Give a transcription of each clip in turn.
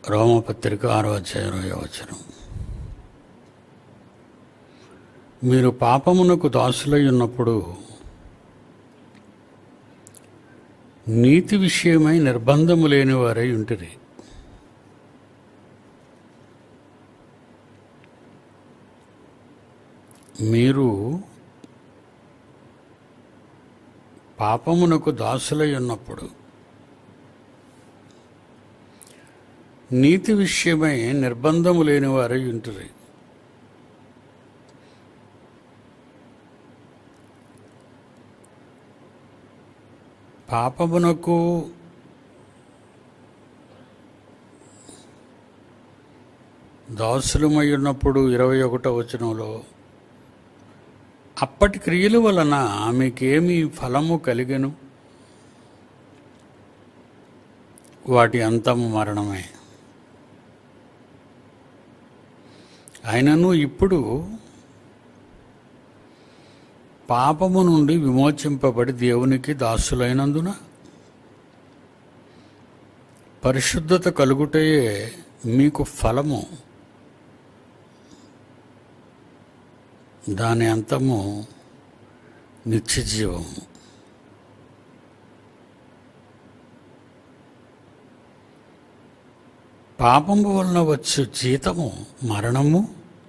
రోమపత్రిక ఆరో అధ్యాయం ఇరవై వచనం మీరు పాపమునకు దాసులై ఉన్నప్పుడు నీతి విషయమై నిర్బంధము లేని వారై ఉంటిరి మీరు పాపమునకు దాసులై ఉన్నప్పుడు నీతి విషయమై నిర్బంధము లేని వారై ఉంటురి పాపమునకు దాసులమై ఉన్నప్పుడు ఇరవై ఒకటో వచనంలో అప్పటి క్రియల వలన మీకేమి ఫలము కలిగెను వాటి అంతము మరణమే ఆయనను ఇప్పుడు పాపము నుండి విమోచింపబడి దేవునికి దాసులైనందున పరిశుద్ధత కలుగుటయే మీకు ఫలము దాని అంతము నిత్య జీవము పాపము వలన వచ్చు జీతము మరణము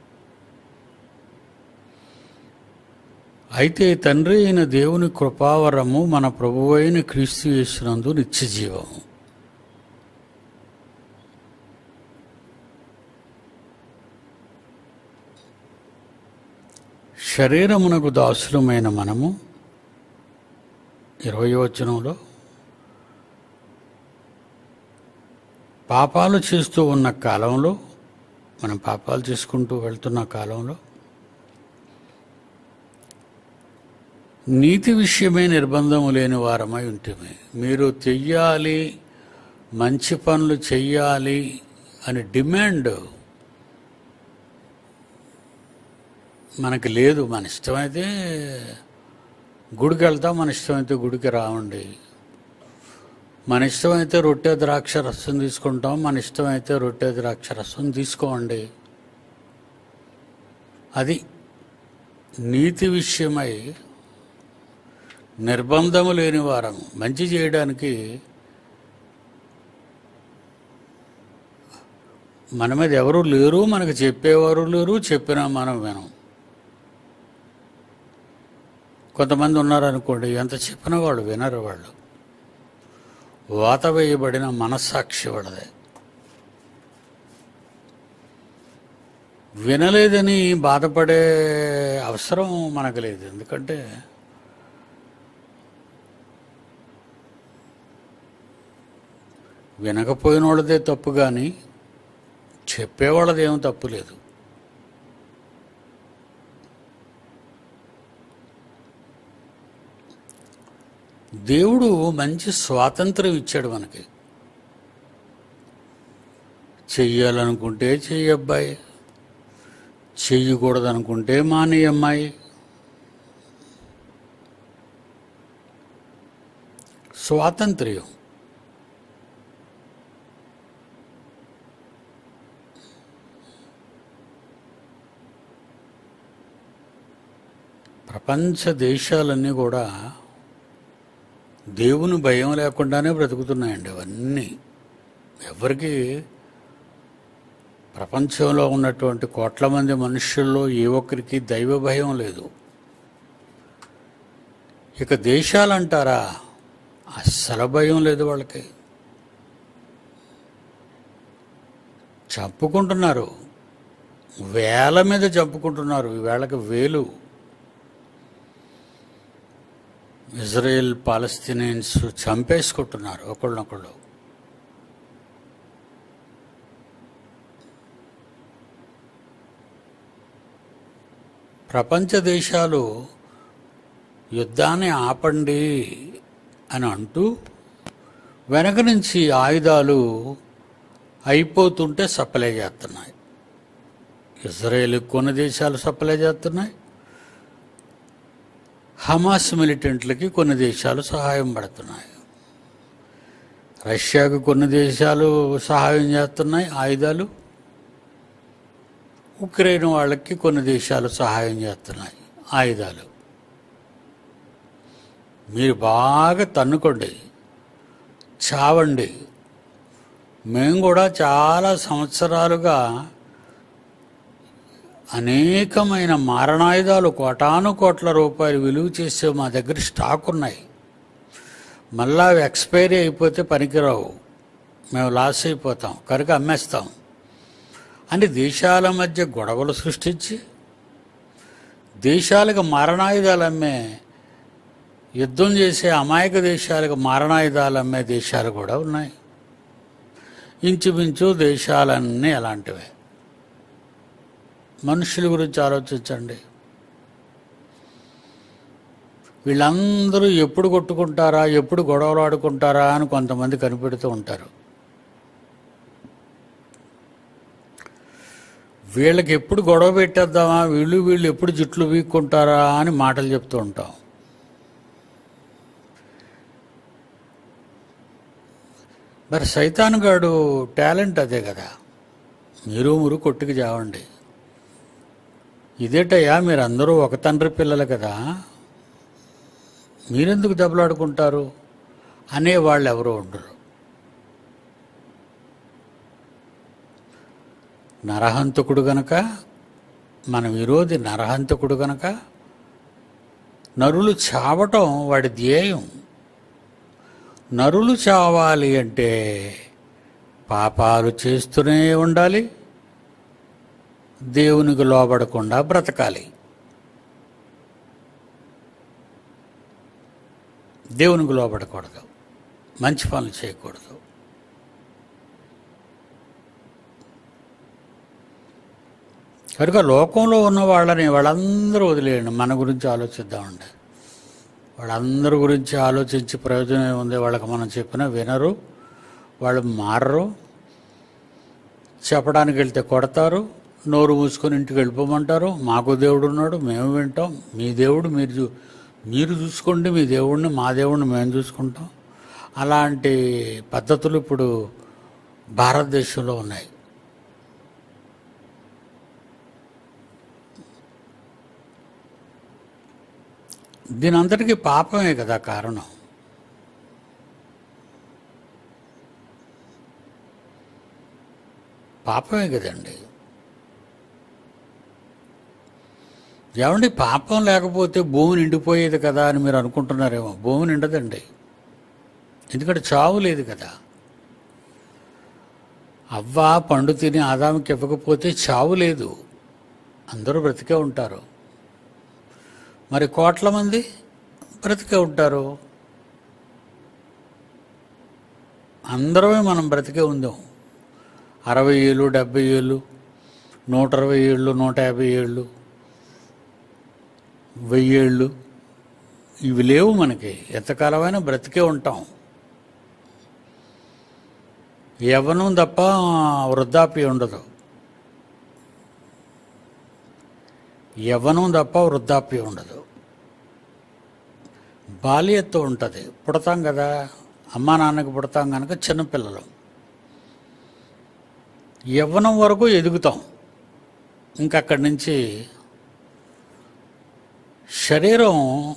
అయితే తండ్రి అయిన దేవుని కృపావరము మన ప్రభువు అయిన క్రీస్తు యేసునందు నిత్య జీవము శరీరమునకు దాసులమైన మనము ఇరవై వచనంలో పాపాలు చేస్తూ ఉన్న కాలంలో మనం పాపాలు చేసుకుంటూ వెళ్తున్న కాలంలో నీతి విషయమే నిర్బంధము లేని వారమై ఉంటుంది మీరు చెయ్యాలి మంచి పనులు చెయ్యాలి అని డిమాండ్ మనకి లేదు మన ఇష్టమైతే గుడికి వెళ్తాం మన ఇష్టమైతే గుడికి రావండి మన ఇష్టమైతే రొట్టె ద్రాక్ష రసం తీసుకుంటాం మన ఇష్టమైతే రొట్టె ద్రాక్ష రసం తీసుకోండి అది నీతి విషయమై నిర్బంధము లేని వారం మంచి చేయడానికి మన మీద ఎవరు లేరు మనకు చెప్పేవారు లేరు చెప్పినా మనం వినం కొంతమంది ఉన్నారనుకోండి ఎంత చెప్పినా వాళ్ళు వినరు వాళ్ళు వాత వేయబడిన మనస్సాక్షి వాళ్ళదే వినలేదని బాధపడే అవసరం మనకు లేదు ఎందుకంటే వినకపోయిన వాళ్ళదే తప్పు కానీ చెప్పేవాళ్ళదేం తప్పు లేదు దేవుడు మంచి స్వాతంత్రం ఇచ్చాడు మనకి చెయ్యాలనుకుంటే చెయ్యబ్బాయి చెయ్యకూడదనుకుంటే మానే అమ్మాయి స్వాతంత్ర్యం ప్రపంచ దేశాలన్నీ కూడా దేవుని భయం లేకుండానే బ్రతుకుతున్నాయండి అవన్నీ ఎవరికి ప్రపంచంలో ఉన్నటువంటి కోట్ల మంది మనుషుల్లో ఏ ఒక్కరికి దైవ భయం లేదు ఇక దేశాలంటారా అస్సలు భయం లేదు వాళ్ళకి చంపుకుంటున్నారు వేల మీద చంపుకుంటున్నారు వేళకి వేలు ఇజ్రాయెల్ పాలస్తీనియన్స్ చంపేసుకుంటున్నారు ఒకళ్ళనొకళ్ళు ప్రపంచ దేశాలు యుద్ధాన్ని ఆపండి అని అంటూ వెనక నుంచి ఆయుధాలు అయిపోతుంటే సప్లై చేస్తున్నాయి ఇజ్రాయేల్ కొన్ని దేశాలు సప్లై చేస్తున్నాయి హమాస్ మిలిటెంట్లకి కొన్ని దేశాలు సహాయం పడుతున్నాయి రష్యాకు కొన్ని దేశాలు సహాయం చేస్తున్నాయి ఆయుధాలు ఉక్రెయిన్ వాళ్ళకి కొన్ని దేశాలు సహాయం చేస్తున్నాయి ఆయుధాలు మీరు బాగా తన్నుకోండి చావండి మేము కూడా చాలా సంవత్సరాలుగా అనేకమైన మారణాయుధాలు కోటాను కోట్ల రూపాయలు విలువ చేసే మా దగ్గర స్టాక్ ఉన్నాయి మళ్ళా అవి ఎక్స్పైరీ అయిపోతే పనికిరావు మేము లాస్ అయిపోతాం కనుక అమ్మేస్తాం అని దేశాల మధ్య గొడవలు సృష్టించి దేశాలకు మారణాయుధాలు అమ్మే యుద్ధం చేసే అమాయక దేశాలకు మారణాయుధాలు అమ్మే దేశాలు కూడా ఉన్నాయి ఇంచుమించు దేశాలన్నీ అలాంటివే మనుషుల గురించి ఆలోచించండి వీళ్ళందరూ ఎప్పుడు కొట్టుకుంటారా ఎప్పుడు గొడవలు ఆడుకుంటారా అని కొంతమంది కనిపెడుతూ ఉంటారు వీళ్ళకి ఎప్పుడు గొడవ పెట్టేద్దామా వీళ్ళు వీళ్ళు ఎప్పుడు జుట్లు వీక్కుంటారా అని మాటలు చెప్తూ ఉంటాం మరి సైతాన్ గాడు టాలెంట్ అదే కదా మీరు మురు కొట్టుకు చావండి ఇదేటయ్యా మీరందరూ ఒక తండ్రి పిల్లలు కదా మీరెందుకు దెబ్బలాడుకుంటారు అనేవాళ్ళు ఎవరు ఉండరు నరహంతకుడు గనక మన విరోధి నరహంతకుడు గనక నరులు చావటం వాడి ధ్యేయం నరులు చావాలి అంటే పాపాలు చేస్తూనే ఉండాలి దేవునికి లోబడకుండా బ్రతకాలి దేవునికి లోబడకూడదు మంచి పనులు చేయకూడదు కనుక లోకంలో ఉన్న వాళ్ళని వాళ్ళందరూ వదిలేయండి మన గురించి ఆలోచిద్దామండి వాళ్ళందరి గురించి ఆలోచించి ప్రయోజనం ఏముంది వాళ్ళకి మనం చెప్పినా వినరు వాళ్ళు మారరు చెప్పడానికి వెళ్తే కొడతారు నోరు మూసుకొని ఇంటికి వెళ్ళిపోమంటారు మాకు దేవుడు ఉన్నాడు మేము వింటాం మీ దేవుడు మీరు చూ మీరు చూసుకోండి మీ దేవుడిని మా దేవుడిని మేము చూసుకుంటాం అలాంటి పద్ధతులు ఇప్పుడు భారతదేశంలో ఉన్నాయి దీని అంతటికీ పాపమే కదా కారణం పాపమే కదండి ఏమండి పాపం లేకపోతే భూమి నిండిపోయేది కదా అని మీరు అనుకుంటున్నారేమో భూమి నిండదండి ఎందుకంటే చావు లేదు కదా అవ్వ పండు తిని ఆదాముకి ఇవ్వకపోతే చావు లేదు అందరూ బ్రతికే ఉంటారు మరి కోట్ల మంది బ్రతికే ఉంటారు అందరమే మనం బ్రతికే ఉందాం అరవై ఏళ్ళు డెబ్బై ఏళ్ళు నూట అరవై ఏళ్ళు నూట యాభై ఏళ్ళు వెయ్యేళ్ళు ఇవి లేవు మనకి ఎంతకాలమైనా బ్రతికే ఉంటాం యవ్వనం తప్ప వృద్ధాప్యం ఉండదు యవ్వనం తప్ప వృద్ధాప్యం ఉండదు బాల్యత్వం ఉంటుంది పుడతాం కదా అమ్మా నాన్నకి పుడతాం కనుక చిన్నపిల్లలు యవ్వనం వరకు ఎదుగుతాం ఇంకక్కడి నుంచి శరీరం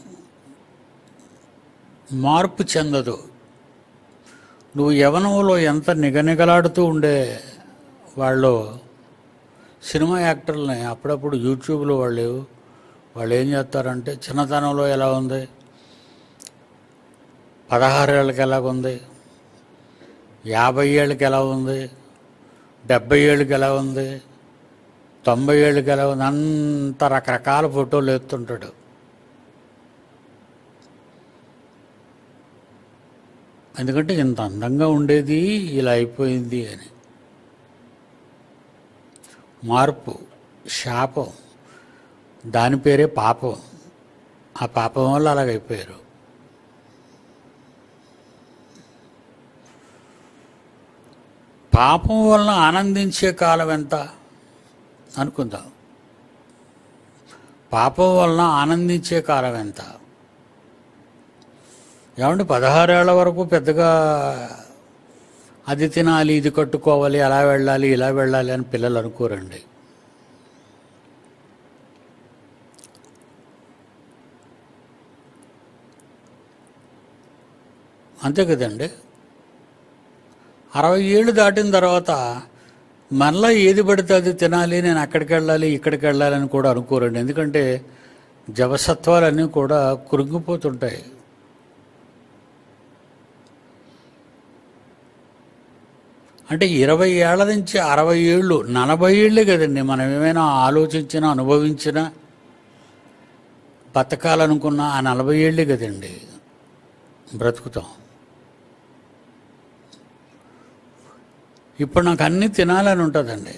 మార్పు చెందదు నువ్వు యవనంలో ఎంత నిగనిగలాడుతూ ఉండే వాళ్ళు సినిమా యాక్టర్లని అప్పుడప్పుడు యూట్యూబ్లో వాళ్ళు వాళ్ళు ఏం చేస్తారంటే చిన్నతనంలో ఎలా ఉంది పదహారు ఏళ్ళకి ఎలా ఉంది యాభై ఏళ్ళకి ఎలా ఉంది డెబ్బై ఏళ్ళకి ఎలా ఉంది తొంభై ఏళ్ళకి ఎలా ఉంది అంత రకరకాల ఫోటోలు ఎత్తుంటాడు ఎందుకంటే ఇంత అందంగా ఉండేది ఇలా అయిపోయింది అని మార్పు శాపం దాని పేరే పాపం ఆ పాపం వల్ల అలాగైపోయారు పాపం వలన ఆనందించే కాలం ఎంత అనుకుందాం పాపం వలన ఆనందించే కాలం ఎంత ఏమంటే పదహారేళ్ల వరకు పెద్దగా అది తినాలి ఇది కట్టుకోవాలి అలా వెళ్ళాలి ఇలా వెళ్ళాలి అని పిల్లలు అనుకోరండి అంతే కదండి అరవై ఏళ్ళు దాటిన తర్వాత మళ్ళా ఏది పడితే అది తినాలి నేను అక్కడికి వెళ్ళాలి ఇక్కడికి వెళ్ళాలి అని కూడా అనుకోరండి ఎందుకంటే జవసత్వాలన్నీ కూడా కృంగిపోతుంటాయి అంటే ఇరవై ఏళ్ల నుంచి అరవై ఏళ్ళు నలభై ఏళ్ళే కదండి మనం ఏమైనా ఆలోచించినా అనుభవించినా బతకాలనుకున్న ఆ నలభై ఏళ్ళే కదండి బ్రతుకుతాం ఇప్పుడు నాకు అన్నీ తినాలని ఉంటుందండి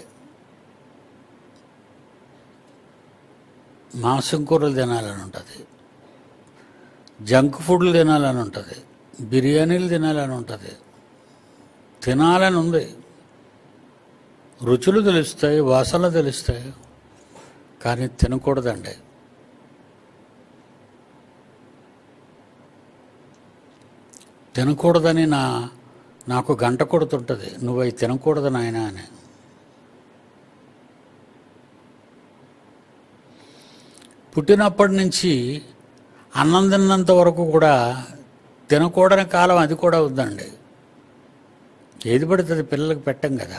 మాంసం కూరలు తినాలని ఉంటుంది జంక్ ఫుడ్లు తినాలని ఉంటుంది బిర్యానీలు తినాలని ఉంటుంది తినాలని ఉంది రుచులు తెలుస్తాయి వాసనలు తెలుస్తాయి కానీ తినకూడదండి తినకూడదని నా నాకు గంట కొడుతుంటుంది నువ్వు అవి తినకూడదు నాయన అని పుట్టినప్పటి నుంచి అన్నం తిన్నంత వరకు కూడా తినకూడని కాలం అది కూడా ఉందండి ఏది పడుతుంది పిల్లలకు పెట్టం కదా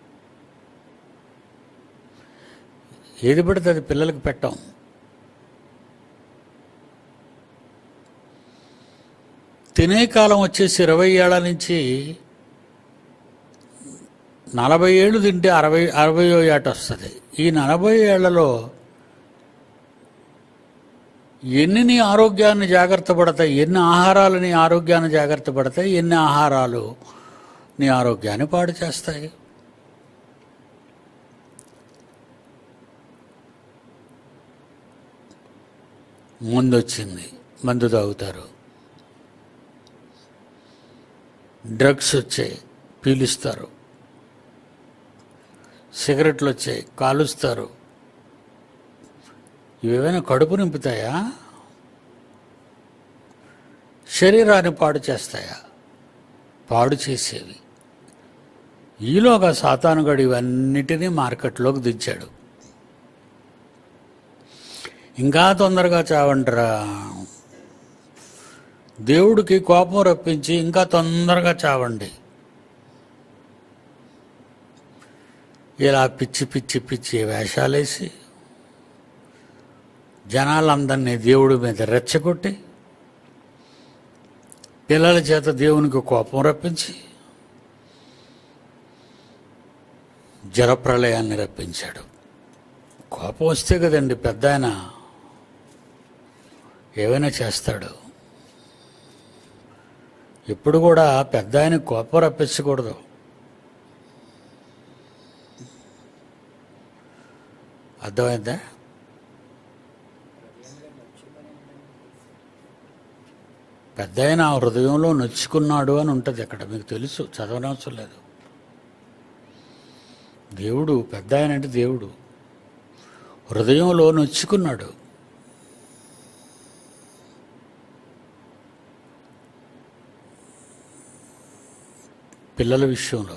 ఏది పడుతుంది పిల్లలకు పెట్టం తినే కాలం వచ్చేసి ఇరవై ఏళ్ళ నుంచి నలభై ఏళ్ళు తింటే అరవై అరవయో ఏట వస్తుంది ఈ నలభై ఏళ్లలో ఎన్ని నీ ఆరోగ్యాన్ని జాగ్రత్త పడతాయి ఎన్ని ఆహారాలు నీ ఆరోగ్యాన్ని జాగ్రత్త పడతాయి ఎన్ని ఆహారాలు నీ ఆరోగ్యాన్ని పాడు చేస్తాయి మందు వచ్చింది మందు తాగుతారు డ్రగ్స్ వచ్చాయి పీలుస్తారు సిగరెట్లు వచ్చాయి కాలుస్తారు ఇవేమైనా కడుపు నింపుతాయా శరీరాన్ని పాడు చేస్తాయా పాడు చేసేవి ఈలోగా సాతానుగడు ఇవన్నిటినీ మార్కెట్లోకి దించాడు ఇంకా తొందరగా చావంటరా దేవుడికి కోపం రప్పించి ఇంకా తొందరగా చావండి ఇలా పిచ్చి పిచ్చి పిచ్చి వేషాలేసి జనాలందరినీ దేవుడి మీద రెచ్చగొట్టి పిల్లల చేత దేవునికి కోపం రప్పించి జలప్రళయాన్ని రప్పించాడు కోపం వస్తే కదండి పెద్ద ఆయన ఏమైనా చేస్తాడు ఇప్పుడు కూడా పెద్ద ఆయన కోపం రప్పించకూడదు అర్థమైందా పెద్ద ఆయన ఆ హృదయంలో నొచ్చుకున్నాడు అని ఉంటుంది అక్కడ మీకు తెలుసు చదవనవసరం లేదు దేవుడు పెద్ద ఆయన అంటే దేవుడు హృదయంలో నొచ్చుకున్నాడు పిల్లల విషయంలో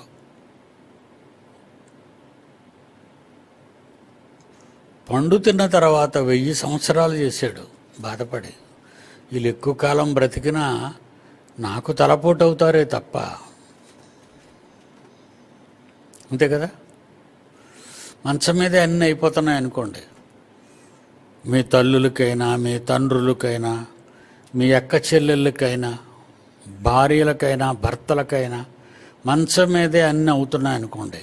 పండు తిన్న తర్వాత వెయ్యి సంవత్సరాలు చేశాడు బాధపడి వీళ్ళు ఎక్కువ కాలం బ్రతికినా నాకు తలపోటు అవుతారే తప్ప అంతే కదా మంచం మీదే అన్నీ అయిపోతున్నాయి అనుకోండి మీ తల్లులకైనా మీ తండ్రులకైనా మీ అక్క చెల్లెళ్ళకైనా భార్యలకైనా భర్తలకైనా మంచం మీదే అన్నీ అవుతున్నాయి అనుకోండి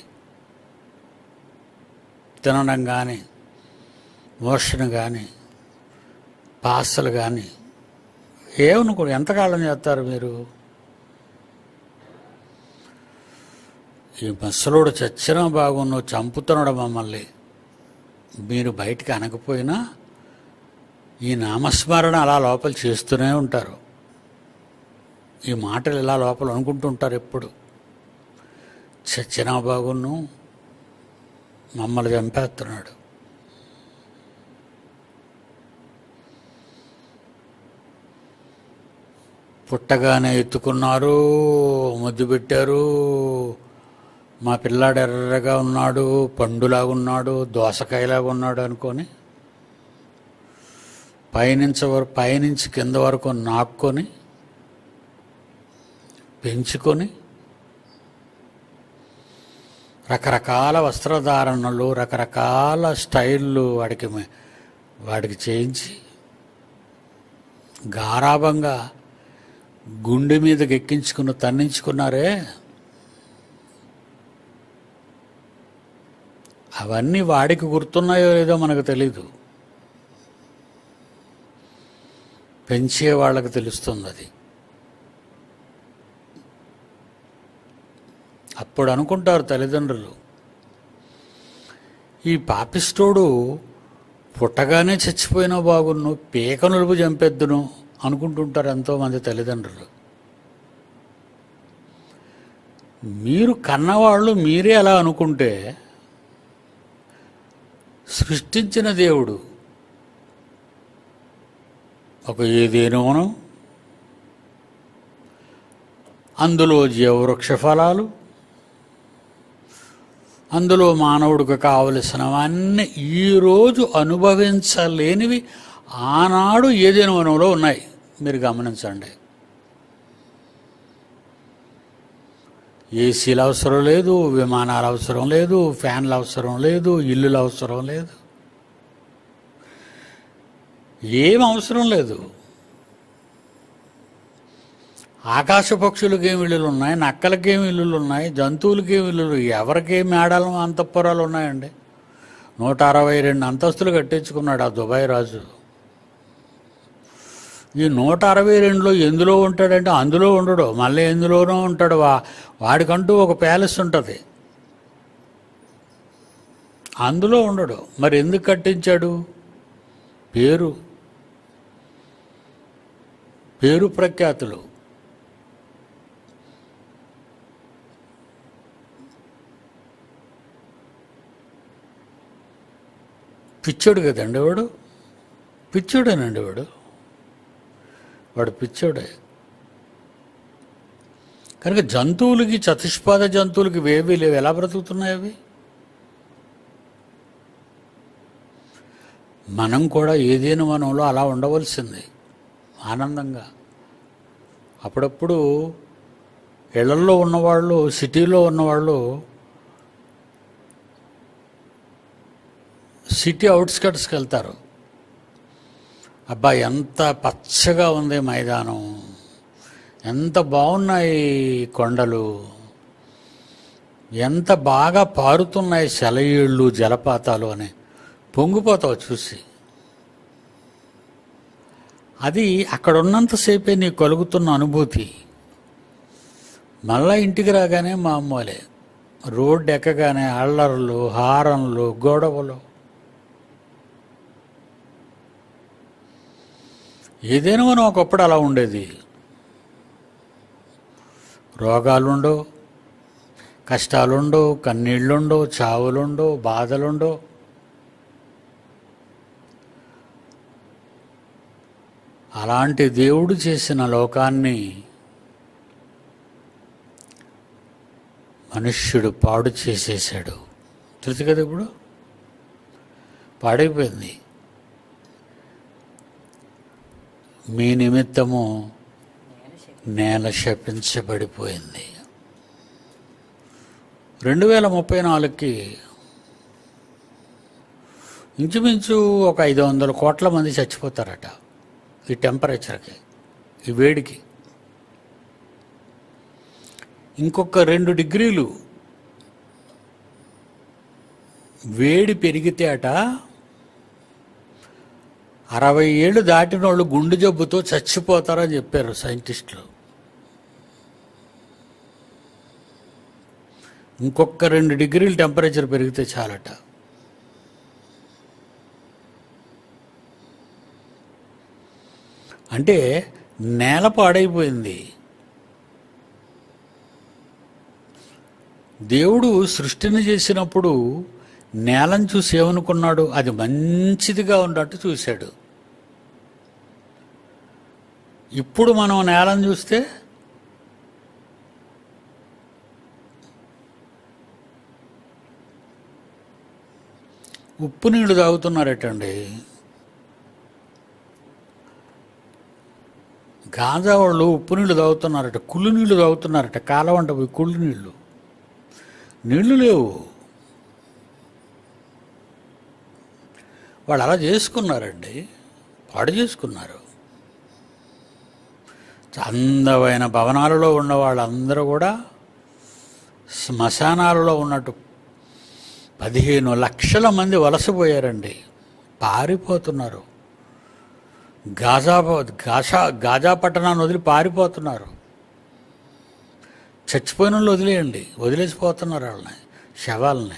తినడం కానీ మోషన్ కానీ పాసలు కానీ ఏమనుకో ఎంతకాలం చేస్తారు మీరు ఈ ముసలోడు చచ్చినా బాగున్నావు చంపుతున్నాడు మమ్మల్ని మీరు బయటికి అనకపోయినా ఈ నామస్మరణ అలా లోపల చేస్తూనే ఉంటారు ఈ మాటలు ఇలా లోపల అనుకుంటుంటారు ఎప్పుడు చచ్చినా బాగున్ను మమ్మల్ని చంపేస్తున్నాడు పుట్టగానే ఎత్తుకున్నారు ముద్దు పెట్టారు మా పిల్లాడు ఎర్రగా ఉన్నాడు పండులాగా ఉన్నాడు దోసకాయలాగా ఉన్నాడు అనుకొని పైనుంచి వరకు పైనుంచి కింద వరకు నాక్కొని పెంచుకొని రకరకాల వస్త్రధారణలు రకరకాల స్టైళ్ళు వాడికి మే- వాడికి చేయించి గారాభంగా గుండె మీదకి ఎక్కించుకుని తన్నించుకున్నారే అవన్నీ వాడికి గుర్తున్నాయో లేదో మనకు తెలీదు పెంచే వాళ్ళకి తెలుస్తుంది అది అప్పుడు అనుకుంటారు తల్లిదండ్రులు ఈ పాపిస్తోడు పుట్టగానే చచ్చిపోయినా బాగున్ను పీక నులుపు చంపేద్దును అనుకుంటుంటారు ఎంతోమంది తల్లిదండ్రులు మీరు కన్నవాళ్ళు మీరే అలా అనుకుంటే సృష్టించిన దేవుడు ఒక ఏదేనోను అందులో జీవవృక్ష ఫలాలు అందులో మానవుడికి కావలసినవన్నీ ఈరోజు అనుభవించలేనివి ఆనాడు ఏదైనా వనంలో ఉన్నాయి మీరు గమనించండి ఏసీలు అవసరం లేదు విమానాలు అవసరం లేదు ఫ్యాన్లు అవసరం లేదు ఇల్లులు అవసరం లేదు ఏం అవసరం లేదు ఆకాశ పక్షులకి ఏమి ఇల్లులు ఉన్నాయి నక్కలకి ఏమి ఇల్లులు ఉన్నాయి జంతువులకి ఏమి ఇల్లులు ఎవరికి మేడలు అంతఃపురాలు ఉన్నాయండి నూట అరవై రెండు అంతస్తులు కట్టించుకున్నాడు ఆ దుబాయ్ రాజు ఈ నూట అరవై రెండులో ఎందులో ఉంటాడంటే అందులో ఉండడు మళ్ళీ ఎందులోనో ఉంటాడు వా వాడికంటూ ఒక ప్యాలెస్ ఉంటుంది అందులో ఉండడు మరి ఎందుకు కట్టించాడు పేరు పేరు ప్రఖ్యాతులు పిచ్చోడు కదండి వాడు పిచ్చోడేనండి వాడు వాడు పిచ్చోడే కనుక జంతువులకి చతుష్పాద జంతువులకి వేవి లేవు ఎలా బ్రతుకుతున్నాయి అవి మనం కూడా ఏదైనా మనంలో అలా ఉండవలసింది ఆనందంగా అప్పుడప్పుడు ఇళ్లల్లో ఉన్నవాళ్ళు సిటీలో ఉన్నవాళ్ళు సిటీ అవుట్స్కట్స్కి వెళ్తారు అబ్బా ఎంత పచ్చగా ఉంది మైదానం ఎంత బాగున్నాయి కొండలు ఎంత బాగా పారుతున్నాయి సెలయేళ్ళు జలపాతాలు అని పొంగిపోతావు చూసి అది అక్కడ ఉన్నంతసేపే నీకు కలుగుతున్న అనుభూతి మళ్ళా ఇంటికి రాగానే మామూలే రోడ్డు ఎక్కగానే అల్లర్లు హారన్లు గొడవలు ఏదైనా మనం ఒకప్పుడు అలా ఉండేది రోగాలుండవు కష్టాలుండవు కన్నీళ్ళుండవు చావులుండవు బాధలుండవు అలాంటి దేవుడు చేసిన లోకాన్ని మనుష్యుడు పాడు చేసేసాడు తెలుసు కదా ఇప్పుడు పాడైపోయింది మీ నిమిత్తము నేల శపించబడిపోయింది రెండు వేల ముప్పై నాలుగుకి ఇంచుమించు ఒక ఐదు వందల కోట్ల మంది చచ్చిపోతారట ఈ టెంపరేచర్కి ఈ వేడికి ఇంకొక రెండు డిగ్రీలు వేడి పెరిగితే అట అరవై ఏళ్ళు దాటిన వాళ్ళు గుండె జబ్బుతో చచ్చిపోతారని చెప్పారు సైంటిస్టులు ఇంకొక రెండు డిగ్రీలు టెంపరేచర్ పెరిగితే చాలట అంటే నేల పాడైపోయింది దేవుడు సృష్టిని చేసినప్పుడు నేలను చూసి ఏమనుకున్నాడు అది మంచిదిగా ఉన్నట్టు చూశాడు ఇప్పుడు మనం నేలను చూస్తే ఉప్పు నీళ్లు తాగుతున్నారటండి గాంజా వాళ్ళు ఉప్పు నీళ్లు తాగుతున్నారట కుళ్ళు నీళ్లు తాగుతున్నారట కాలవంట పోయి కుళ్ళు నీళ్లు నీళ్లు లేవు వాళ్ళు అలా చేసుకున్నారండి పాడు చేసుకున్నారు అందమైన భవనాలలో ఉన్న వాళ్ళందరూ కూడా శ్మశానాలలో ఉన్నట్టు పదిహేను లక్షల మంది వలసపోయారండి పారిపోతున్నారు గాజా గాజా గాజా పట్టణాన్ని వదిలి పారిపోతున్నారు చచ్చిపోయిన వాళ్ళు వదిలేయండి వదిలేసిపోతున్నారు వాళ్ళని శవాలని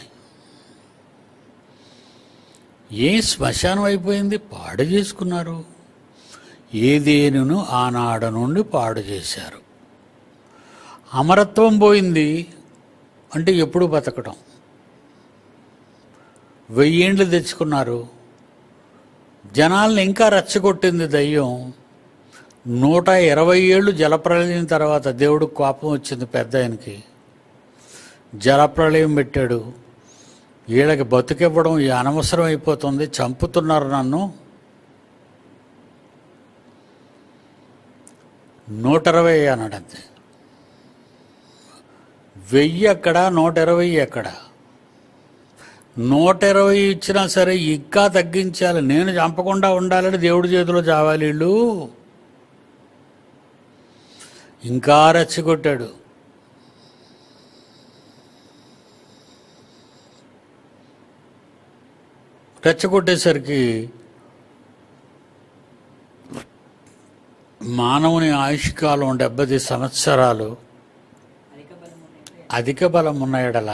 ఏ శ్మశానం అయిపోయింది పాడు చేసుకున్నారు ఏదేనును ఆనాడ నుండి పాడు చేశారు అమరత్వం పోయింది అంటే ఎప్పుడు బతకడం వెయ్యేండ్లు తెచ్చుకున్నారు జనాల్ని ఇంకా రెచ్చగొట్టింది దయ్యం నూట ఇరవై ఏళ్ళు జలప్రలయం తర్వాత దేవుడికి కోపం వచ్చింది పెద్ద ఆయనకి జలప్రలయం పెట్టాడు వీళ్ళకి బతుకివ్వడం ఈ అనవసరం అయిపోతుంది చంపుతున్నారు నన్ను నూట ఇరవై అన్నాడు అంతే వెయ్యి ఎక్కడ నూట ఇరవై ఎక్కడ నూట ఇరవై ఇచ్చినా సరే ఇంకా తగ్గించాలి నేను చంపకుండా ఉండాలని దేవుడి చేతిలో చావాలి వీళ్ళు ఇంకా రెచ్చగొట్టాడు రెచ్చగొట్టేసరికి మానవుని ఆయుష్కాలం డెబ్బై సంవత్సరాలు అధిక బలం ఉన్నట్టు అధిక బలం ఉన్న ఎడల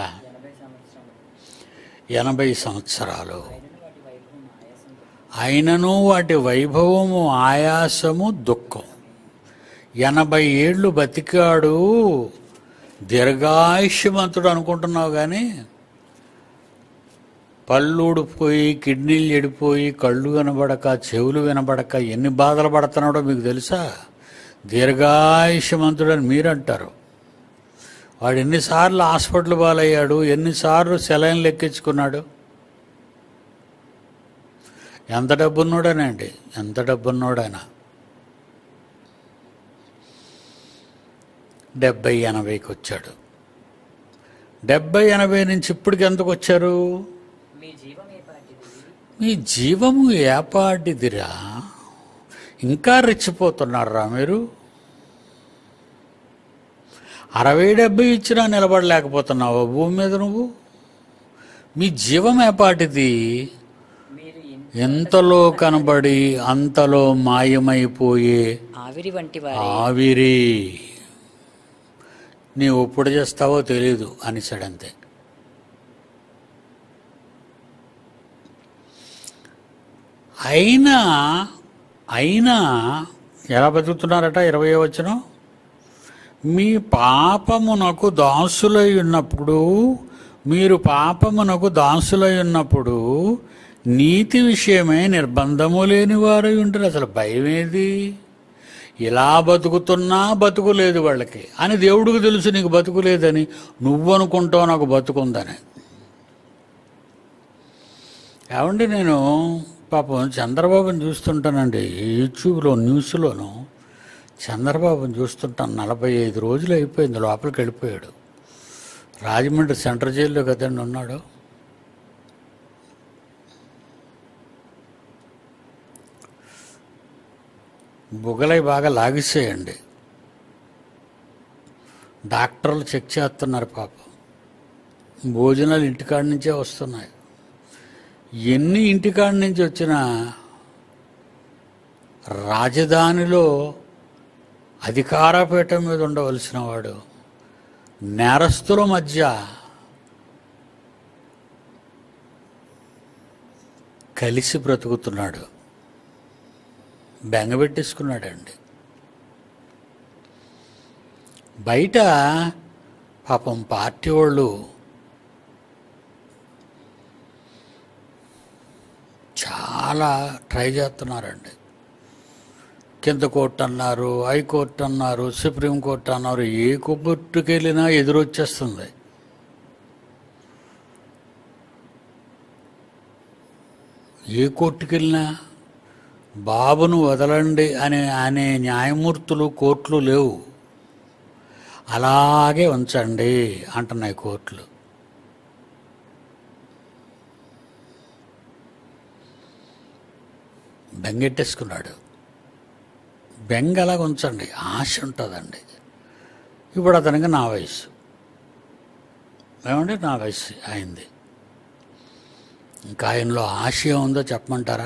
ఎనభై సంవత్సరాలు ఎనభై సంవత్సరాలు అయినను వాటి వైభవం అయినను వాటి వైభవము ఆయాసంతో ఆయాసము దుఃఖం ఎనభై ఏళ్ళు బతికాడు దీర్ఘాయుష్యమంతుడు అనుకుంటున్నావు కానీ పళ్ళు ఊడిపోయి కిడ్నీలు చెడిపోయి కళ్ళు వినబడక చెవులు వినబడక ఎన్ని బాధలు పడుతున్నాడో మీకు తెలుసా దీర్ఘాయుష్యమంతుడు అని మీరంటారు వాడు ఎన్నిసార్లు హాస్పిటల్ పాలయ్యాడు ఎన్నిసార్లు సెలైన్లు ఎక్కించుకున్నాడు ఎంత డబ్బున్నోడేనండి ఎంత డబ్బున్నోడైనా డెబ్బై ఎనభైకి వచ్చాడు డెబ్బై ఎనభై నుంచి ఇప్పటికి ఎంతకు వచ్చారు మీ జీవం ఏ పాటిది మీ జీవము ఏపాటిదిరా ఇంకా రెచ్చిపోతున్నారా మీరు అరవై డెబ్బై ఇచ్చినా నిలబడలేకపోతున్నావా భూమి మీద నువ్వు మీ జీవం ఏపాటిది మీరు ఇన్- ఎంతలో కనబడి అంతలో మాయమైపోయే ఆవిరి వంటి వారి ఆవిరి నీవు ఎప్పుడు చేస్తావో తెలియదు అనిసాడంతే అయినా అయినా ఎలా బతుకుతున్నారట ఇరవై వచ్చిన మీ పాపమునకు దాసులై ఉన్నప్పుడు మీరు పాపమునకు దాసులై ఉన్నప్పుడు నీతి విషయమై నిర్బంధము లేని వారై ఉంటారు అసలు భయం ఏది ఇలా బతుకుతున్నా బతుకులేదు వాళ్ళకి అని దేవుడికి తెలుసు నీకు బతుకులేదని నువ్వు అనుకుంటావు నాకు బతుకుందని ఏమండి నేను పాపం చంద్రబాబుని చూస్తుంటానండి యూట్యూబ్లో న్యూస్లోను చంద్రబాబుని చూస్తుంటాను నలభై ఐదు రోజులు అయిపోయింది లోపలికి వెళ్ళిపోయాడు రాజమండ్రి సెంట్రల్ జైల్లో కదండి ఉన్నాడు బుగలై బాగా లాగిసేయండి డాక్టర్లు చెక్ చేస్తున్నారు పాపం భోజనాలు ఇంటికాడ నుంచే వస్తున్నాయి ఎన్ని ఇంటికాడ నుంచి వచ్చినా రాజధానిలో అధికారపీఠం మీద ఉండవలసిన వాడు నేరస్తుల మధ్య కలిసి బ్రతుకుతున్నాడు బెంగబెట్టేసుకున్నాడండి బయట పాపం పార్టీ వాళ్ళు చాలా ట్రై చేస్తున్నారండి కింద కోర్టు అన్నారు హైకోర్టు అన్నారు సుప్రీంకోర్టు అన్నారు ఏ కోర్టుకి వెళ్ళినా ఎదురొచ్చేస్తుంది ఏ కోర్టుకి వెళ్ళినా బాబును వదలండి అనే అనే న్యాయమూర్తులు కోర్టులు లేవు అలాగే ఉంచండి అంటున్నాయి కోర్టులు బెంగెట్టేసుకున్నాడు బెంగ అలాగ ఉంచండి ఆశ ఉంటుందండి ఇప్పుడు అతనికి నా వయసు ఏమంటే నా వయసు అయింది ఇంకా ఆయనలో ఆశ ఏముందో చెప్పమంటారా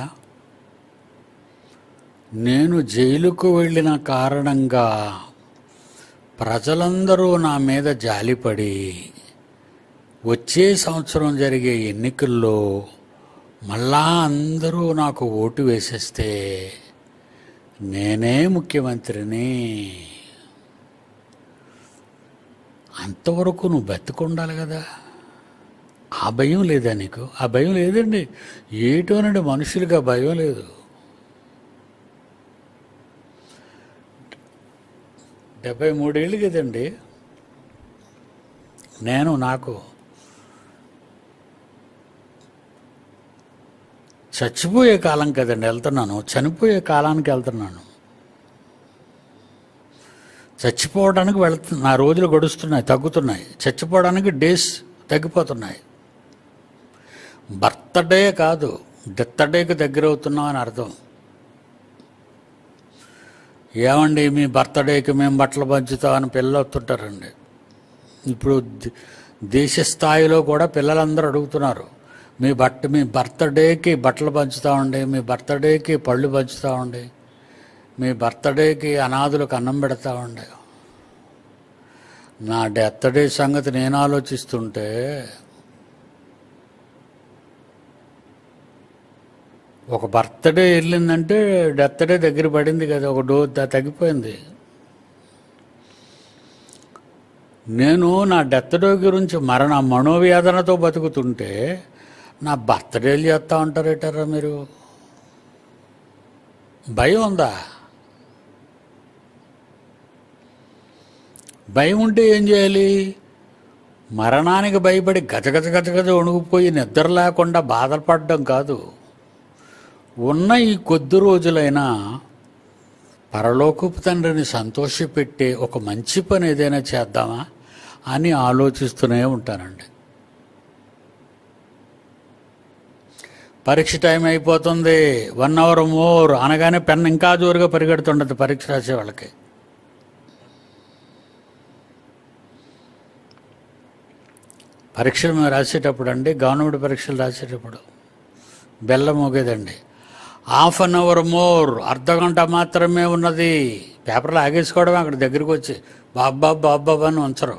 నేను జైలుకు వెళ్ళిన కారణంగా ప్రజలందరూ నా మీద జాలిపడి వచ్చే సంవత్సరం జరిగే ఎన్నికల్లో మళ్ళా అందరూ నాకు ఓటు వేసేస్తే నేనే ముఖ్యమంత్రిని అంతవరకు నువ్వు బతుకుండాలి కదా ఆ భయం లేదా నీకు ఆ భయం లేదండి ఏటోనండి మనుషులకి ఆ భయం లేదు డెబ్బై మూడేళ్ళు కదండి నేను నాకు చచ్చిపోయే కాలం కదండి వెళ్తున్నాను చనిపోయే కాలానికి వెళ్తున్నాను చచ్చిపోవడానికి వెళ్తు నా రోజులు గడుస్తున్నాయి తగ్గుతున్నాయి చచ్చిపోవడానికి డేస్ తగ్గిపోతున్నాయి బర్త్డే కాదు డెత్ డేకి దగ్గర అవుతున్నాం అని అర్థం ఏమండి మీ బర్త్డేకి మేము బట్టలు పంచుతామని పిల్లలు వస్తుంటారండి ఇప్పుడు ద- దేశ స్థాయిలో కూడా పిల్లలందరూ అడుగుతున్నారు మీ బట్ట మీ బర్త్డేకి బట్టలు పంచుతామండి మీ బర్త్డేకి పళ్ళు పంచుతామండి మీ బర్త్డేకి అనాథులకు అన్నం పెడతామండి నా డెత్ డే సంగతి నేను ఆలోచిస్తుంటే ఒక బర్త్డే వెళ్ళిందంటే డెత్ డే దగ్గర పడింది కదా ఒక డో ద- తగ్గిపోయింది నేను నా డెత్ డే గురించి మరణ మనోవేదనతో బతుకుతుంటే నా బర్త్డేలు చేస్తా ఉంటారేటారా మీరు భయం ఉందా భయం ఉంటే ఏం చేయాలి మరణానికి భయపడి గజగజ గజగజ వణుకుపోయి నిద్ర లేకుండా బాధపడడం కాదు ఉన్న ఈ కొద్ది రోజులైనా పరలోకపు తండ్రిని సంతోషపెట్టే ఒక మంచి పని ఏదైనా చేద్దామా అని ఆలోచిస్తూనే ఉంటానండి పరీక్ష టైం అయిపోతుంది వన్ అవర్ మోర్ అనగానే పెన్ ఇంకా జోరుగా పరిగెడుతుండదు పరీక్ష రాసే వాళ్ళకి పరీక్షలు మేము రాసేటప్పుడు అండి గవర్నమెంట్ పరీక్షలు రాసేటప్పుడు బెల్లం మోగేదండి హాఫ్ అన్ అవర్ మోర్ అర్ధ గంట మాత్రమే ఉన్నది పేపర్లు ఆగేసుకోవడం అక్కడ దగ్గరికి వచ్చి బాబ్బా బాబ్బా అని ఉంచరు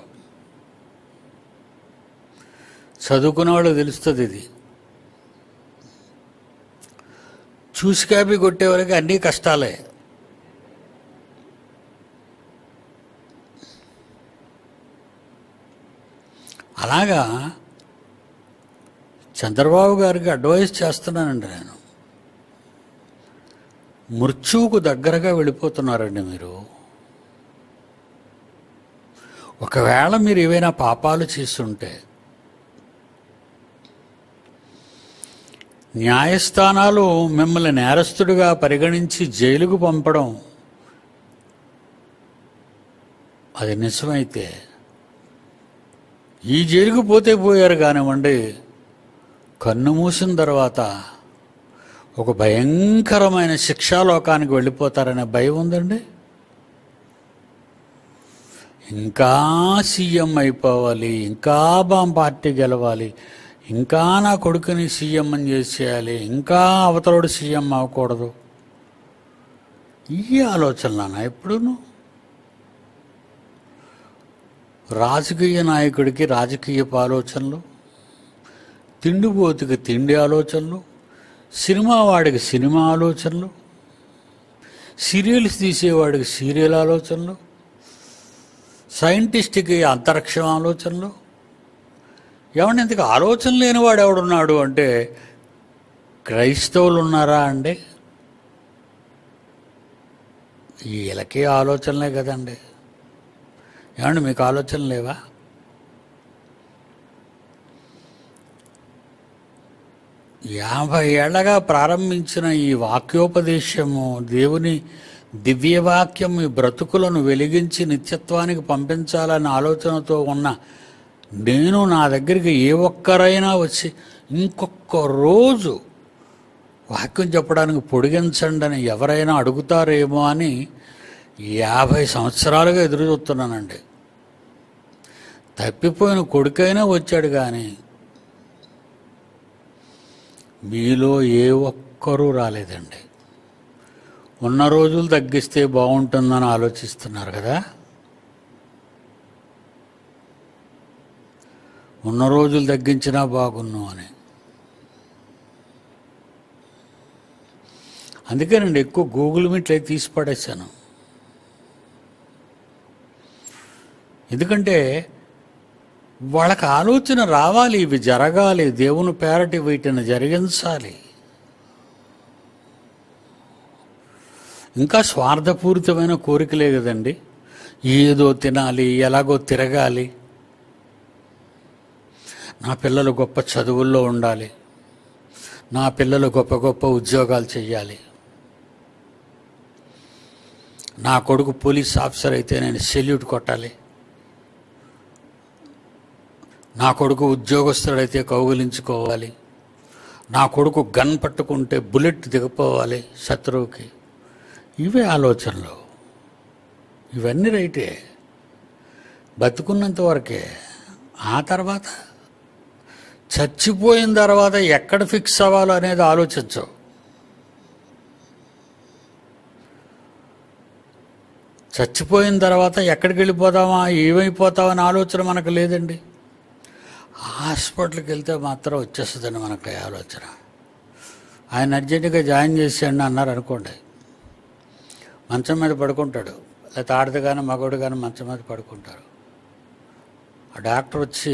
చదువుకునే వాళ్ళు తెలుస్తుంది ఇది చూసి కాపీ కొట్టేవరకు అన్నీ కష్టాలే అలాగా చంద్రబాబు గారికి అడ్వైస్ చేస్తున్నానండి నేను మృత్యువుకు దగ్గరగా వెళ్ళిపోతున్నారండి మీరు ఒకవేళ మీరు ఏవైనా పాపాలు చేస్తుంటే న్యాయస్థానాలు మిమ్మల్ని నేరస్తుడిగా పరిగణించి జైలుకు పంపడం అది నిజమైతే ఈ జైలుకు పోతే పోయారు కానివ్వండి కన్ను మూసిన తర్వాత ఒక భయంకరమైన శిక్షాలోకానికి వెళ్ళిపోతారనే భయం ఉందండి ఇంకా సీఎం అయిపోవాలి ఇంకా బాం పార్టీ గెలవాలి ఇంకా నా కొడుకుని సీఎం అని చేసేయాలి ఇంకా అవతలోడు సీఎం అవ్వకూడదు ఈ ఆలోచన నాన్న ఎప్పుడును రాజకీయ నాయకుడికి రాజకీయపు ఆలోచనలు తిండిపోతుకి తిండి ఆలోచనలు సినిమా వాడికి సినిమా ఆలోచనలు సీరియల్స్ తీసేవాడికి సీరియల్ ఆలోచనలు సైంటిస్ట్కి అంతరిక్షం ఆలోచనలు ఏమంటే ఇంతకు ఆలోచన లేనివాడు ఎవడున్నాడు అంటే క్రైస్తవులు ఉన్నారా అండి వీళ్ళకి ఆలోచనలే కదండి ఏమండి మీకు ఆలోచన లేవా యాభై ఏళ్ళగా ప్రారంభించిన ఈ వాక్యోపదేశము దేవుని దివ్యవాక్యం ఈ బ్రతుకులను వెలిగించి నిత్యత్వానికి పంపించాలనే ఆలోచనతో ఉన్న నేను నా దగ్గరికి ఏ ఒక్కరైనా వచ్చి ఇంకొక రోజు వాక్యం చెప్పడానికి పొడిగించండి అని ఎవరైనా అడుగుతారేమో అని యాభై సంవత్సరాలుగా ఎదురు చూస్తున్నానండి తప్పిపోయిన కొడుకైనా వచ్చాడు కానీ మీలో ఏ ఒక్కరూ రాలేదండి ఉన్న రోజులు తగ్గిస్తే బాగుంటుందని ఆలోచిస్తున్నారు కదా ఉన్న రోజులు తగ్గించినా బాగున్ను అని అందుకేనండి ఎక్కువ గూగుల్ మీట్లు అయితే తీసి పడేశాను ఎందుకంటే వాళ్ళకి ఆలోచన రావాలి ఇవి జరగాలి దేవుని పేరటి వీటిని జరిగించాలి ఇంకా స్వార్థపూరితమైన కోరికలే కదండి ఏదో తినాలి ఎలాగో తిరగాలి నా పిల్లలు గొప్ప చదువుల్లో ఉండాలి నా పిల్లలు గొప్ప గొప్ప ఉద్యోగాలు చేయాలి నా కొడుకు పోలీస్ ఆఫీసర్ అయితే నేను సెల్యూట్ కొట్టాలి నా కొడుకు ఉద్యోగస్తుడైతే కౌగులించుకోవాలి నా కొడుకు గన్ పట్టుకుంటే బుల్లెట్ దిగపోవాలి శత్రువుకి ఇవే ఆలోచనలు ఇవన్నీ రైటే బతుకున్నంత వరకే ఆ తర్వాత చచ్చిపోయిన తర్వాత ఎక్కడ ఫిక్స్ అవ్వాలో అనేది ఆలోచించవు చచ్చిపోయిన తర్వాత ఎక్కడికి వెళ్ళిపోతామా ఏమైపోతామని ఆలోచన మనకు లేదండి హాస్పిటల్కి వెళ్తే మాత్రం వచ్చేస్తుందండి మనకు ఈ ఆలోచన ఆయన అర్జెంటుగా జాయిన్ చేసేయండి అన్నారు అనుకోండి మంచం మీద పడుకుంటాడు లేకపోతే ఆడది కానీ మగవాడు కానీ మంచం మీద పడుకుంటారు ఆ డాక్టర్ వచ్చి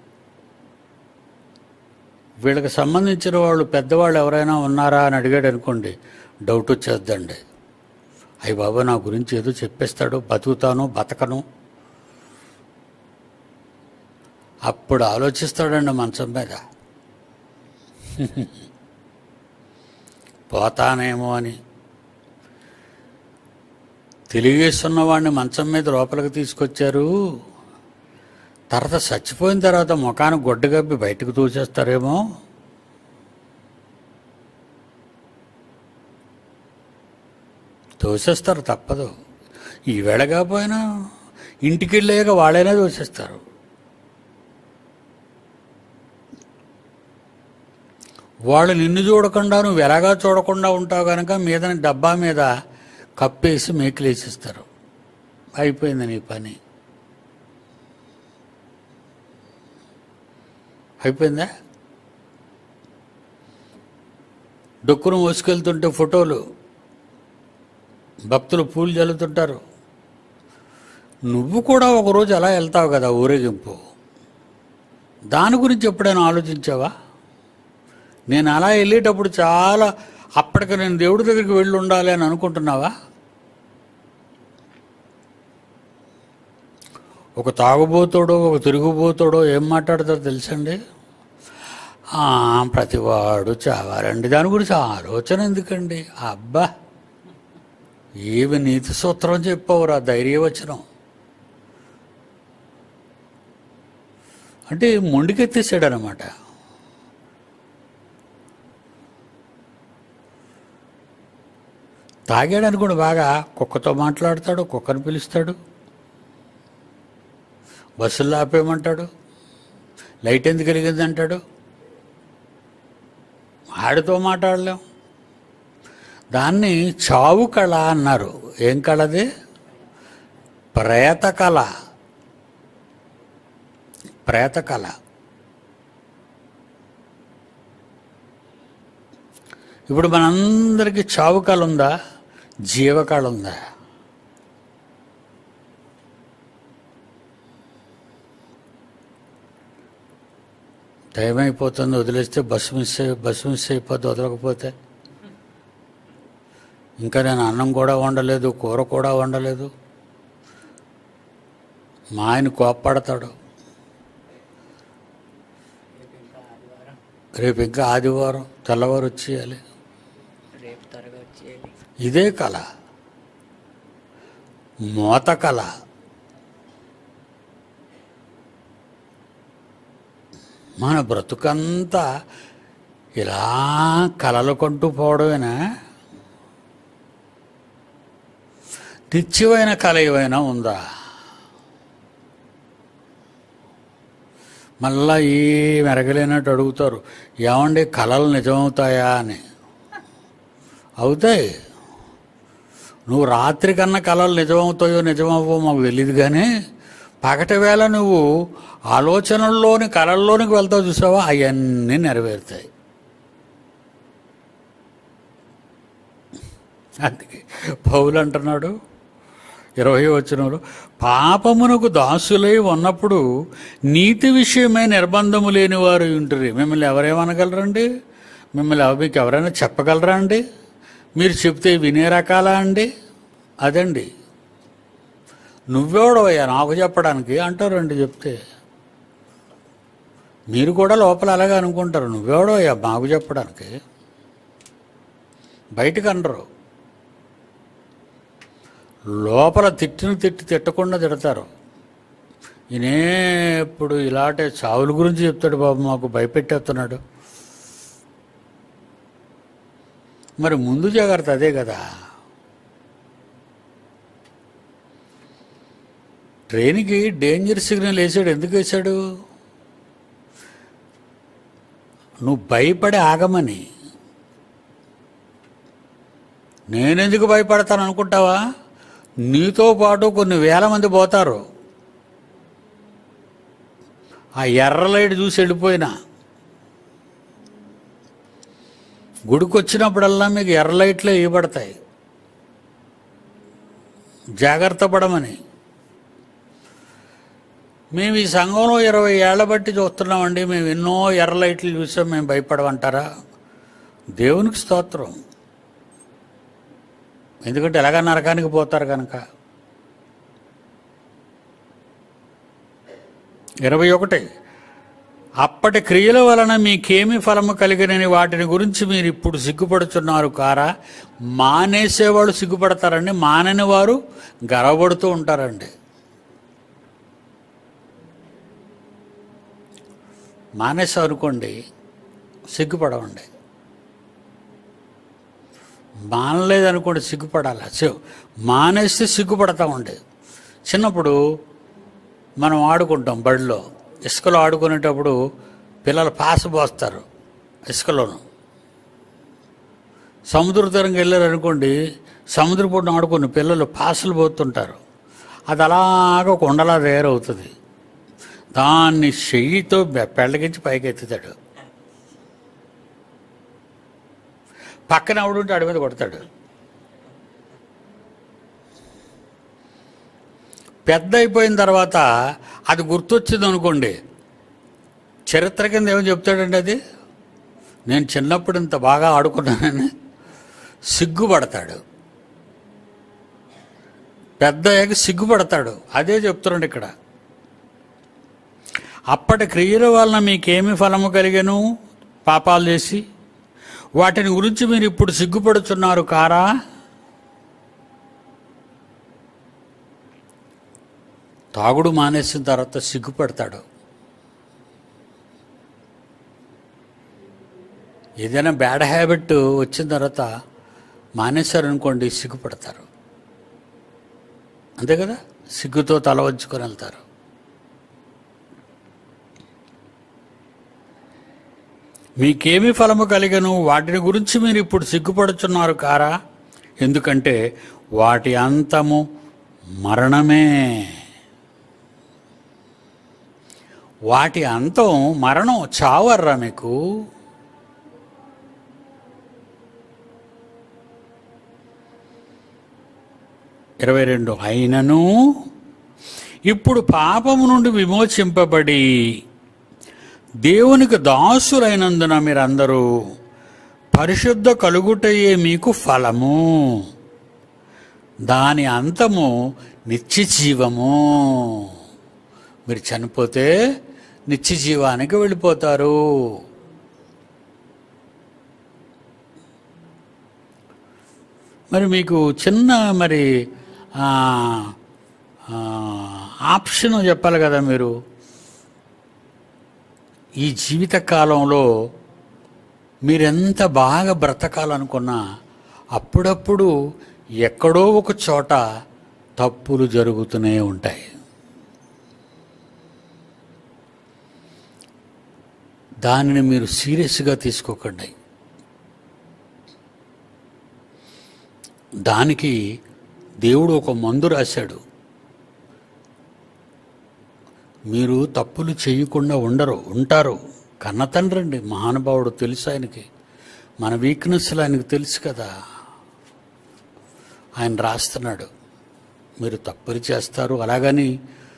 వీళ్ళకి సంబంధించిన వాళ్ళు పెద్దవాళ్ళు ఎవరైనా ఉన్నారా అని అడిగాడు అనుకోండి డౌట్ వచ్చేద్దండి అయ్యి బాబా నా గురించి ఏదో చెప్పేస్తాడు బతుకుతాను బతకను అప్పుడు ఆలోచిస్తాడండి మంచం మీద పోతానేమో అని తెలియజేస్తున్న వాడిని మంచం మీద లోపలికి తీసుకొచ్చారు తర్వాత చచ్చిపోయిన తర్వాత ముఖానికి గొడ్డ గబ్బి బయటకు తోచేస్తారేమో తోసేస్తారు తప్పదు ఈవేళ కాకపోయినా ఇంటికి వెళ్ళాక వాళ్ళైనా తోసేస్తారు వాళ్ళు నిన్ను చూడకుండా నువ్వు ఎలాగా చూడకుండా ఉంటావు కనుక మీద డబ్బా మీద కప్పేసి మేకులేసిస్తారు అయిపోయింది నీ పని అయిపోయిందా డొక్కును మోసుకెళ్తుంటే ఫోటోలు భక్తులు పూలు చల్లుతుంటారు నువ్వు కూడా ఒకరోజు అలా వెళ్తావు కదా ఊరేగింపు దాని గురించి ఎప్పుడైనా ఆలోచించావా నేను అలా వెళ్ళేటప్పుడు చాలా అప్పటికి నేను దేవుడి దగ్గరికి వెళ్ళి ఉండాలి అని అనుకుంటున్నావా ఒక తాగుబోతాడో ఒక తిరుగుబోతాడో ఏం మాట్లాడతారో తెలుసండి ఆ, ప్రతివాడు చావాలండి దాని గురించి ఆలోచన ఎందుకండి అబ్బా ఏమి నీతి సూత్రం చెప్పవరా ధైర్యవచనం అంటే మొండికెత్తేసాడు అనమాట తాగాడు అనుకోండి బాగా కుక్కతో మాట్లాడతాడు కుక్కను పిలుస్తాడు బస్సుల్లో ఆపేయమంటాడు లైట్ ఎందుకు వెలిగింది అంటాడు ఆడితో మాట్లాడలేం దాన్ని చావు కళ అన్నారు ఏం కళది ప్రేత కళ ప్రేత కళ ఇప్పుడు మనందరికీ చావు కళ ఉందా జీవకళ ఉందా టైం అయిపోతుంది వదిలేస్తే బస్సు మిస్ అయి బస్సు మిస్ అయిపోతే వదలకపోతే ఇంకా నేను అన్నం కూడా వండలేదు కూర కూడా వండలేదు మా ఆయన కోప్పడతాడు రేపు ఇంకా ఆదివారం రేపు ఇంకా ఆదివారం తెల్లవారు వచ్చేయాలి రేపు త్వరగా వచ్చేయాలి ఇదే కళ మోత కళ మన బ్రతుకంతా ఇలా కలలు కొంటూ పోవడమేనా నిత్యమైన కళ ఏమైనా ఉందా మళ్ళా ఈ మెరగలేనట్టు అడుగుతారు ఏమండి కళలు నిజమవుతాయా అని అవుతాయి నువ్వు రాత్రి కన్నా కళలు నిజమవుతాయో నిజమవ్వో మాకు తెలియదు కానీ పగటి వేళ నువ్వు ఆలోచనల్లోని కళల్లోనికి వెళ్తావు చూసావా అవన్నీ నెరవేరుతాయి అందుకే పౌలు అంటున్నాడు ఇరవై వచనంలో పాపమునకు దాసులై ఉన్నప్పుడు నీతి విషయమై నిర్బంధము లేని వారు ఉంటుంది మిమ్మల్ని ఎవరేమనగలరండి మిమ్మల్ని ఎవ- మీకు ఎవరైనా చెప్పగలరా అండి మీరు చెప్తే వినే రకాలా అండి అదండి నువ్వెవడవయ్యా నాకు చెప్పడానికి అంటారండి చెప్తే మీరు కూడా లోపల అలాగే అనుకుంటారు నువ్వెవడవయ్యా మాకు చెప్పడానికి బయటకు అనరు లోపల తిట్టిన తిట్టి తిట్టకుండా తిడతారు ఈయనే ఇప్పుడు ఇలాంటి చావుల గురించి చెప్తాడు బాబు మాకు భయపెట్టేస్తున్నాడు మరి ముందు జాగ్రత్త అదే కదా ట్రైన్కి డేంజర్ సిగ్నల్ వేసాడు ఎందుకు వేశాడు నువ్వు భయపడి ఆగమని నేనెందుకు భయపడతాను అనుకుంటావా నీతో పాటు కొన్ని వేల మంది పోతారు ఆ ఎర్ర లైట్ చూసి వెళ్ళిపోయినా గుడికి వచ్చినప్పుడల్లా మీకు ఎర్ర లైట్లే ఇవ్వబడతాయి జాగ్రత్త పడమని మేము ఈ సంఘంలో ఇరవై ఏళ్ల బట్టి చూస్తున్నామండి మేము ఎన్నో ఎర్ర లైట్లు చూసాం మేము భయపడమంటారా దేవునికి స్తోత్రం ఎందుకంటే ఎలాగ నరకానికి పోతారు కనుక ఇరవై ఒకటి అప్పటి క్రియల వలన మీకేమి ఫలము కలిగినని వాటిని గురించి మీరు ఇప్పుడు సిగ్గుపడుతున్నారు కారా మానేసేవాళ్ళు సిగ్గుపడతారండి మానని వారు గర్వపడుతూ ఉంటారండి మానేసావు అనుకోండి సిగ్గుపడవండి మానలేదనుకోండి సిగ్గుపడాలి సో మానేస్తే సిగ్గుపడతామండి చిన్నప్పుడు మనం ఆడుకుంటాం బడిలో ఇసుకలో ఆడుకునేటప్పుడు పిల్లలు పాస పోస్తారు ఇసుకలోను సముద్ర తీరంకి వెళ్ళారు అనుకోండి సముద్రపూడిని ఆడుకుని పిల్లలు పాసులు పోతుంటారు అది అలాగ కొండలా తయారవుతుంది దాన్ని చెయ్యితో బె- పెళ్ళగించి పైకి ఎత్తుతాడు పక్కన ఆవిడుంటే ఆడి మీద కొడతాడు పెద్ద అయిపోయిన తర్వాత అది గుర్తొచ్చింది అనుకోండి చరిత్ర కింద ఏమని చెప్తాడండి అది నేను చిన్నప్పుడు ఇంత బాగా ఆడుకున్నానని సిగ్గుపడతాడు పెద్ద అయ్యాక సిగ్గుపడతాడు అదే చెప్తున్నాడు ఇక్కడ అప్పటి క్రియల వలన మీకేమి ఫలము కలిగను పాపాలు చేసి వాటిని గురించి మీరు ఇప్పుడు సిగ్గుపడుతున్నారు కారా తాగుడు మానేసిన తర్వాత సిగ్గుపడతాడు ఏదైనా బ్యాడ్ హ్యాబిట్ వచ్చిన తర్వాత మానేశారనుకోండి సిగ్గుపడతారు అంతే కదా సిగ్గుతో తల వంచుకొని వెళ్తారు మీకేమి ఫలము కలిగను వాటిని గురించి మీరు ఇప్పుడు సిగ్గుపడుచున్నారు కారా ఎందుకంటే వాటి అంతము మరణమే వాటి అంతం మరణం చావర్రా మీకు ఇరవై రెండు అయినను ఇప్పుడు పాపము నుండి విమోచింపబడి దేవునికి దాసులైనందున మీరందరూ పరిశుద్ధ కలుగుటయే మీకు ఫలము దాని అంతము నిత్య జీవము మీరు చనిపోతే నిత్య జీవానికి వెళ్ళిపోతారు మరి మీకు చిన్న మరి ఆ, ఆ, ఆప్షన్ చెప్పాలి కదా మీరు ఈ జీవిత కాలంలో మీరెంత బాగా బ్రతకాలనుకున్నా అప్పుడప్పుడు ఎక్కడో ఒక చోట తప్పులు జరుగుతూనే ఉంటాయి దానిని మీరు సీరియస్గా తీసుకోకండి దానికి దేవుడు ఒక మందు రాశాడు మీరు తప్పులు చేయకుండా ఉండరు ఉంటారు కన్న తండ్రి అండి మహానుభావుడు తెలుసు ఆయనకి మన వీక్నెస్లు ఆయనకు తెలుసు కదా ఆయన రాస్తున్నాడు మీరు తప్పులు చేస్తారు అలాగని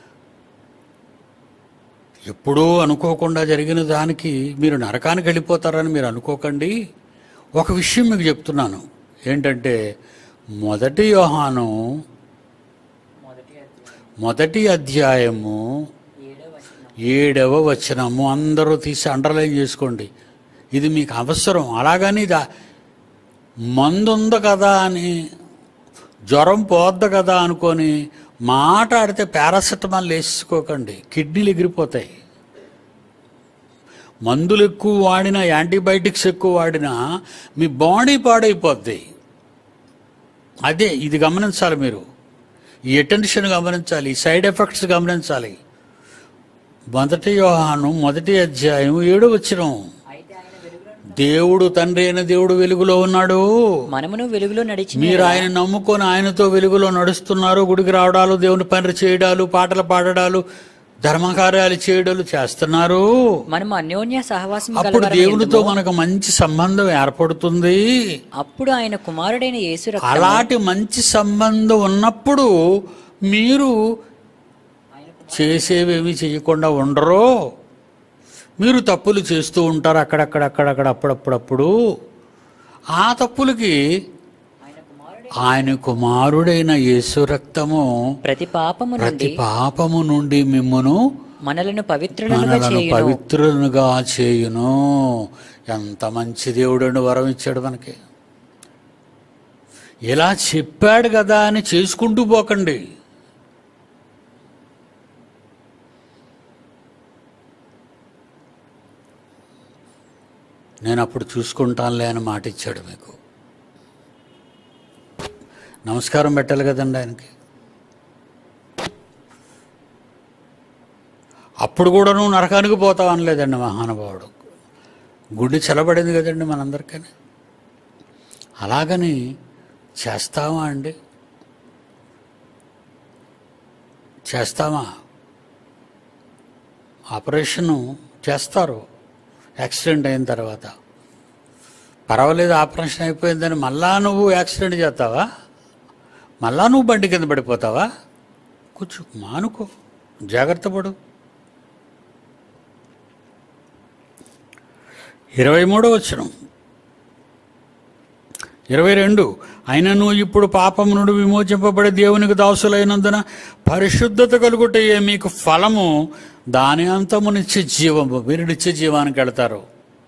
ఎప్పుడూ అనుకోకుండా జరిగిన దానికి మీరు నరకానికి వెళ్ళిపోతారని మీరు అనుకోకండి ఒక విషయం మీకు చెప్తున్నాను ఏంటంటే మొదటి యోహాను మొదటి అధ్యాయం మొదటి అధ్యాయము ఏడో వచనం ఏడవ వచనము అందరూ తీసి అండర్లైన్ చేసుకోండి ఇది మీకు అవసరం అలాగని దా మందు ఉంది కదా అని జ్వరం పోద్ది కదా అనుకొని మాట్లాడితే పారాసెటమాల్ వేసుకోకండి కిడ్నీలు ఎగిరిపోతాయి మందులు ఎక్కువ వాడినా యాంటీబయాటిక్స్ ఎక్కువ వాడినా మీ బాడీ పాడైపోద్ది అదే ఇది గమనించాలి మీరు ఈ అటెన్షన్ గమనించాలి ఈ సైడ్ ఎఫెక్ట్స్ గమనించాలి మొదటి యోహాను మొదటి అధ్యాయం ఏడు వచ్చిన అయితే ఆయన వెలుగులో దేవుడు తండ్రి అయిన దేవుడు వెలుగులో ఉన్నాడు మనమును వెలుగులో నడిచి మీరు ఆయన నమ్ముకొని ఆయనతో వెలుగులో నడుస్తున్నారు గుడికి రావడాలు దేవుని పనులు చేయడాలు పాటలు పాడడాలు ధర్మకార్యాలు చేయడాలు చేస్తున్నారు మనము అన్యోన్య సహవాసం అప్పుడు కలవారమై దేవునితో ఉందుము. మనకు మంచి సంబంధం ఏర్పడుతుంది అప్పుడు ఆయన కుమారుడైన యేసు రక్తము అలాంటి మంచి సంబంధం ఉన్నప్పుడు మీరు చేసేవేమి చేయకుండా ఉండరు మీరు తప్పులు చేస్తూ ఉంటారు అక్కడక్కడ అక్కడక్కడ అప్పుడప్పుడప్పుడు ఆ తప్పులకి ఆయన కుమారుడే ఆయన కుమారుడైన యేసు రక్తము ప్రతి పాపము ప్రతి నుండి పాపము నుండి మిమ్మను మనలను పవిత్రులుగా మనలను చేయును పవిత్రులుగా చేయును ఎంత మంచి దేవుడు వరం ఇచ్చాడు మనకి ఇలా చెప్పాడు కదా అని చేసుకుంటూ పోకండి నేను అప్పుడు చూసుకుంటానులే అని మాట ఇచ్చాడు మీకు నమస్కారం పెట్టాలి కదండి ఆయనకి అప్పుడు కూడా నువ్వు నరకానికి పోతావు అనలేదండి మహానుభావుడు గుండె చల్లబడింది కదండి మనందరికీ అలాగని చేస్తామా అండి చేస్తామా ఆపరేషను చేస్తారు యాక్సిడెంట్ అయిన తర్వాత పర్వాలేదు ఆపరేషన్ అయిపోయిందని మళ్ళా నువ్వు యాక్సిడెంట్ చేస్తావా మళ్ళా నువ్వు బండి కింద పడిపోతావా కూర్చో మానుకో జాగ్రత్త పడు ఇరవై మూడో వచ్చిన ఇరవై రెండు అయినను ఇప్పుడు పాపము నుండి విమోచింపబడి దేవునికి దాసులైనందున పరిశుద్ధత కలుగుటయే మీకు ఫలము దాని అంతము నిత్య జీవము మీరు నిత్య జీవానికి వెళతారు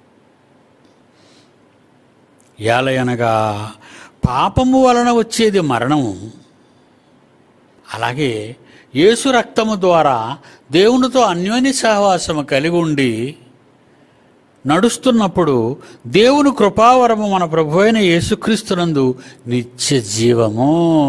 ఏలయనగా పాపము వలన వచ్చేది మరణము అలాగే యేసు రక్తము ద్వారా దేవునితో అన్యోన్య సహవాసము కలిగి ఉండి నడుస్తున్నప్పుడు దేవుని కృపావరము మన ప్రభు అయిన యేసుక్రీస్తునందు నిత్య జీవము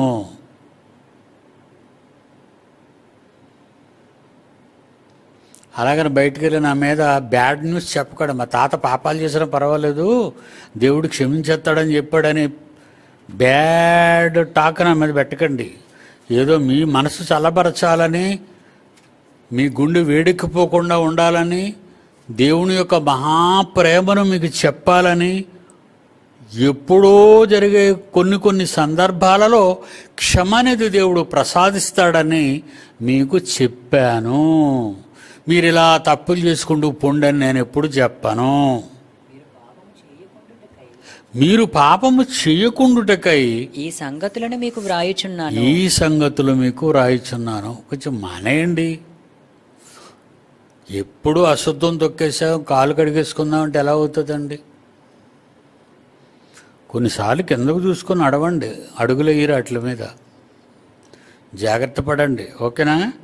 అలాగని బయటికి వెళ్ళి నా మీద బ్యాడ్ న్యూస్ చెప్పకూడదు మా తాత పాపాలు చేసినా పర్వాలేదు దేవుడు క్షమించేస్తాడని చెప్పాడని బ్యాడ్ టాక్ నా మీద పెట్టకండి ఏదో మీ మనసు చల్లబరచాలని మీ గుండె వేడెక్కిపోకుండా ఉండాలని దేవుని యొక్క మహాప్రేమను మీకు చెప్పాలని ఎప్పుడో జరిగే కొన్ని కొన్ని సందర్భాలలో క్షమ అనేది దేవుడు ప్రసాదిస్తాడని మీకు చెప్పాను మీరు ఇలా తప్పులు చేసుకుంటూ పొండని నేను ఎప్పుడు చెప్పాను మీరు పాపము చేయకుండుటకై ఈ సంగతులను మీకు వ్రాయుచున్నాను ఈ సంగతులు మీకు రాయిచున్నాను కొంచెం మానేయండి ఎప్పుడు అశుద్ధం తొక్కేసాం కాలు కడిగేసుకుందాం అంటే ఎలా అవుతుందండి కొన్నిసార్లు కిందకు చూసుకొని అడవండి అడుగులు వేయరు అట్ల మీద జాగ్రత్త పడండి ఓకేనా